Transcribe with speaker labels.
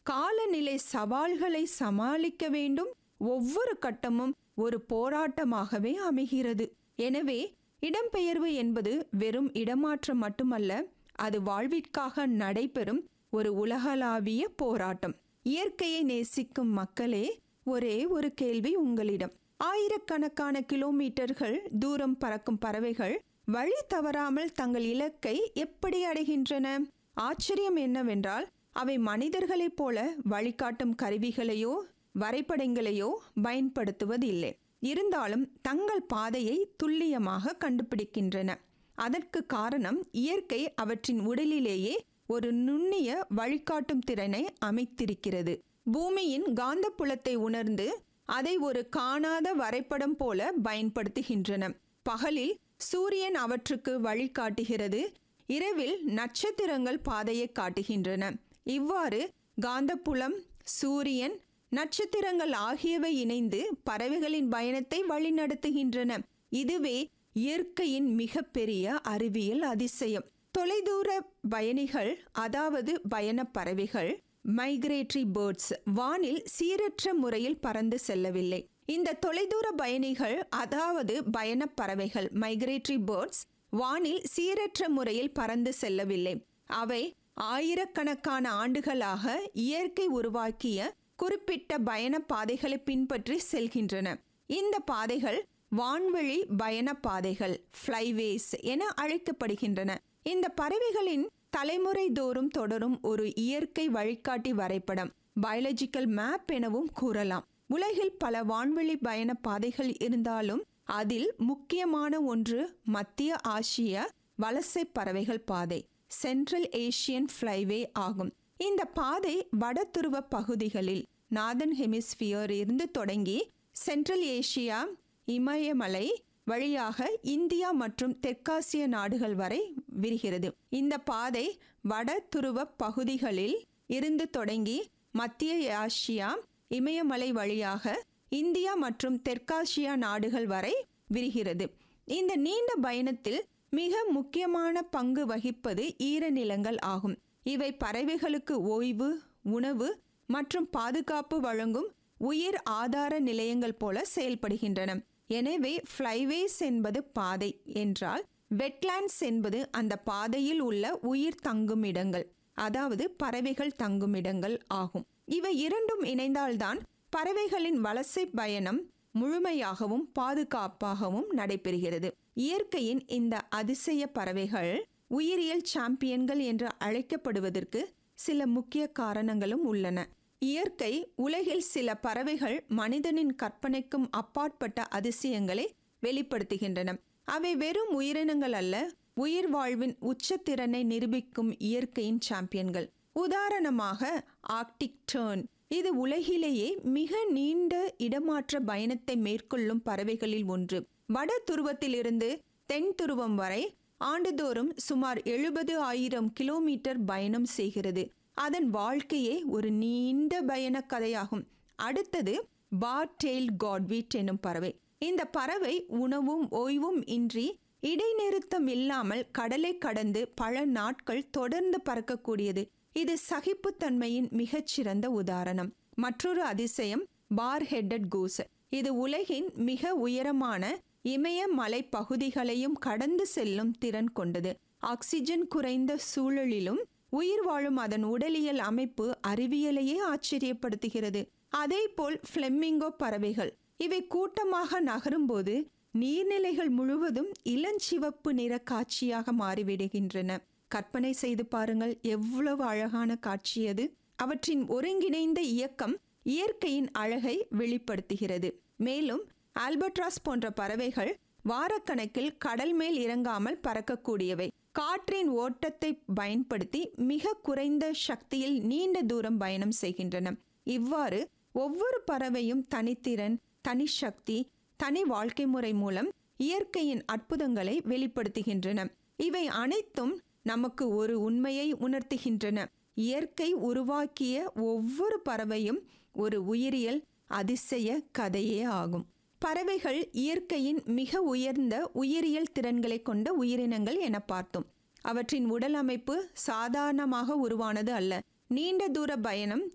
Speaker 1: காலநிலை சவால்களை சமாளிக்க வேண்டும் ஒவ்வொரு கட்டமும் ஒரு போராட்டமாகவே அமைகிறது எனவே இடம்பெயர்வு என்பது வெறும் இடமாற்றம் மட்டுமல்ல அது வாழ்விற்காக நடைபெறும் ஒரு உலகளாவிய போராட்டம் இயற்கையை நேசிக்கும் மக்களே ஒரே ஒரு கேள்வி உங்களிடம் ஆயிரக்கணக்கான கிலோமீட்டர்கள் தூரம் பறக்கும் பறவைகள் வழி தவறாமல் தங்கள் இலக்கை எப்படி அடைகின்றன ஆச்சரியம் என்னவென்றால் அவை மனிதர்களைப் போல வழிகாட்டும் கருவிகளையோ வரைபடங்களையோ பயன்படுத்துவதில்லை இருந்தாலும் தங்கள் பாதையை துல்லியமாக கண்டுபிடிக்கின்றன அதற்கு காரணம் இயற்கை அவற்றின் உடலிலேயே ஒரு நுண்ணிய வழிகாட்டும் திறனை அமைத்திருக்கிறது பூமியின் காந்தப்புலத்தை உணர்ந்து அதை ஒரு காணாத வரைபடம் போல பயன்படுத்துகின்றன பகலில் சூரியன் அவற்றுக்கு வழிகாட்டுகிறது இரவில் நட்சத்திரங்கள் பாதையை காட்டுகின்றன இவ்வாறு காந்தப்புலம் சூரியன் நட்சத்திரங்கள் ஆகியவை இணைந்து பறவைகளின் பயணத்தை வழிநடத்துகின்றன இதுவே இயற்கையின் மிகப்பெரிய அறிவியல் அதிசயம் தொலைதூர பயணிகள் அதாவது பயணப் பறவைகள் மைக்ரேட்டரி பேர்ட்ஸ் வானில் சீரற்ற முறையில் பறந்து செல்லவில்லை இந்த தொலைதூர பயணிகள் அதாவது பயணப் பறவைகள் மைக்ரேட்டரி பேர்ட்ஸ் வானில் சீரற்ற முறையில் பறந்து செல்லவில்லை அவை ஆயிரக்கணக்கான ஆண்டுகளாக இயற்கை உருவாக்கிய குறிப்பிட்ட பயண பாதைகளை பின்பற்றி செல்கின்றன இந்த பாதைகள் வான்வழி பயண பாதைகள் ஃப்ளைவேஸ் என அழைக்கப்படுகின்றன இந்த பறவைகளின் தலைமுறை தோறும் தொடரும் ஒரு இயற்கை வழிகாட்டி வரைபடம் பயாலஜிக்கல் மேப் எனவும் கூறலாம் உலகில் பல வான்வெளி பயண பாதைகள் இருந்தாலும் அதில் முக்கியமான ஒன்று மத்திய ஆசிய வலசை பறவைகள் பாதை சென்ட்ரல் ஏசியன் ஃப்ளைவே ஆகும் இந்த பாதை வட துருவ பகுதிகளில் நார்தன் ஹெமிஸ்பியர் இருந்து தொடங்கி சென்ட்ரல் ஏசியா இமயமலை வழியாக இந்தியா மற்றும் தெற்காசிய நாடுகள் வரை விரிகிறது இந்த பாதை வட துருவ பகுதிகளில் இருந்து தொடங்கி மத்திய ஆசியா இமயமலை வழியாக இந்தியா மற்றும் தெற்காசியா நாடுகள் வரை விரிகிறது இந்த நீண்ட பயணத்தில் மிக முக்கியமான பங்கு வகிப்பது ஈரநிலங்கள் ஆகும் இவை பறவைகளுக்கு ஓய்வு உணவு மற்றும் பாதுகாப்பு வழங்கும் உயிர் ஆதார நிலையங்கள் போல செயல்படுகின்றன எனவே ஃப்ளைவேஸ் என்பது பாதை என்றால் வெட்லாண்ட்ஸ் என்பது அந்த பாதையில் உள்ள உயிர் தங்கும் இடங்கள் அதாவது பறவைகள் தங்கும் இடங்கள் ஆகும் இவை இரண்டும் இணைந்தால்தான் பறவைகளின் வலசை பயணம் முழுமையாகவும் பாதுகாப்பாகவும் நடைபெறுகிறது இயற்கையின் இந்த அதிசய பறவைகள் உயிரியல் சாம்பியன்கள் என்று அழைக்கப்படுவதற்கு சில முக்கிய காரணங்களும் உள்ளன இயற்கை உலகில் சில பறவைகள் மனிதனின் கற்பனைக்கும் அப்பாற்பட்ட அதிசயங்களை வெளிப்படுத்துகின்றன அவை வெறும் உயிரினங்கள் அல்ல உயிர் வாழ்வின் உச்சத்திறனை நிரூபிக்கும் இயற்கையின் சாம்பியன்கள் உதாரணமாக ஆர்க்டிக் டேர்ன் இது உலகிலேயே மிக நீண்ட இடமாற்ற பயணத்தை மேற்கொள்ளும் பறவைகளில் ஒன்று வட துருவத்திலிருந்து தென் துருவம் வரை ஆண்டுதோறும் சுமார் எழுபது ஆயிரம் கிலோமீட்டர் பயணம் செய்கிறது அதன் வாழ்க்கையே ஒரு நீண்ட பயண கதையாகும் அடுத்தது பார் டெயில் காட்வீட் எனும் பறவை இந்த பறவை உணவும் ஓய்வும் இன்றி இடைநிறுத்தம் இல்லாமல் கடலை கடந்து பல நாட்கள் தொடர்ந்து பறக்கக்கூடியது இது சகிப்புத்தன்மையின் மிகச்சிறந்த உதாரணம் மற்றொரு அதிசயம் பார் ஹெட்டட் கூஸ் இது உலகின் மிக உயரமான இமய மலை பகுதிகளையும் கடந்து செல்லும் திறன் கொண்டது ஆக்சிஜன் குறைந்த சூழலிலும் உயிர் வாழும் அதன் உடலியல் அமைப்பு அறிவியலையே ஆச்சரியப்படுத்துகிறது அதேபோல் ஃப்ளெமிங்கோ பறவைகள் இவை கூட்டமாக நகரும்போது நீர்நிலைகள் முழுவதும் இளஞ்சிவப்பு நிற காட்சியாக மாறிவிடுகின்றன கற்பனை செய்து பாருங்கள் எவ்வளவு அழகான காட்சி அது அவற்றின் ஒருங்கிணைந்த இயக்கம் இயற்கையின் அழகை வெளிப்படுத்துகிறது மேலும் ஆல்பட்ராஸ் போன்ற பறவைகள் வாரக்கணக்கில் கடல் மேல் இறங்காமல் பறக்கக்கூடியவை காற்றின் ஓட்டத்தை பயன்படுத்தி மிக குறைந்த சக்தியில் நீண்ட தூரம் பயணம் செய்கின்றன இவ்வாறு ஒவ்வொரு பறவையும் தனித்திறன் தனி சக்தி தனி வாழ்க்கை முறை மூலம் இயற்கையின் அற்புதங்களை வெளிப்படுத்துகின்றன இவை அனைத்தும் நமக்கு ஒரு உண்மையை உணர்த்துகின்றன இயற்கை உருவாக்கிய ஒவ்வொரு பறவையும் ஒரு உயிரியல் அதிசய கதையே ஆகும் பறவைகள் இயற்கையின் மிக உயர்ந்த உயிரியல் திறன்களை கொண்ட உயிரினங்கள் என பார்த்தோம் அவற்றின் உடல் அமைப்பு சாதாரணமாக உருவானது அல்ல நீண்ட தூர பயணம்